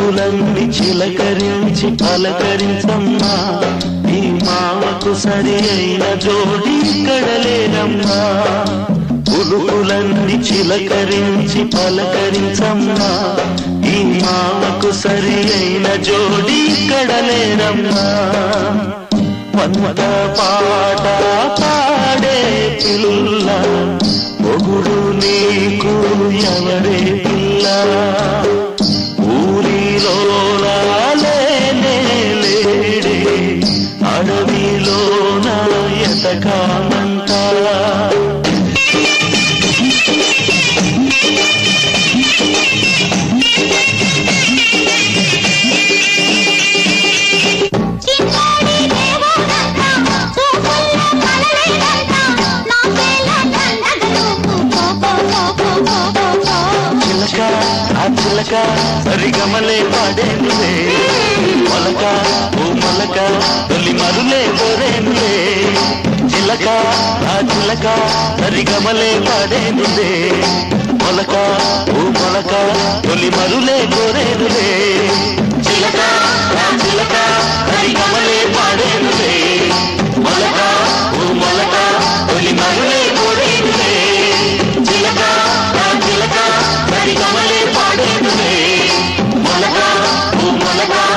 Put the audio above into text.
ఉడుకులన్నీ చిలకరించి పలకరించమ్మా ఈ మావకు సరి అయిన జోడి ఇక్కడ లేనమ్మా ఉడుకులన్నీ చిలకరించి పలకరించమ్మా ఈ మావకు సరి అయిన జోడి ఇక్కడ లేనమ్మా పంట పాట పాడే పిల్ల మొగుడు నీకు ఎవరే పిల్ల ఊరిలో లేనే లేడే అడవిలోన ఎతకామంటా చిన్నోడి దేవుడంట చూపుల్లో కలలేదంట నా పేల దండగలు కో కో కో కో కో కో చిలక ఆ చిలక సరిగమలే పాడేనులే మొలక ఓ మొలక తొలి మరులే కోరేనులే చిలక ఆ చిలక సరిగమలే పాడేనులే మొలక ఓ మొలక తొలి మరులే కోరేనులే చిలక ఆ చిలక సరిగమలే పాడేనులే మొలక ఓ మొలక తొలి మరులే కోరేనులే చిలక ఆ చిలక మరి కమలే పాడేనులే మొలక ఓ మొలక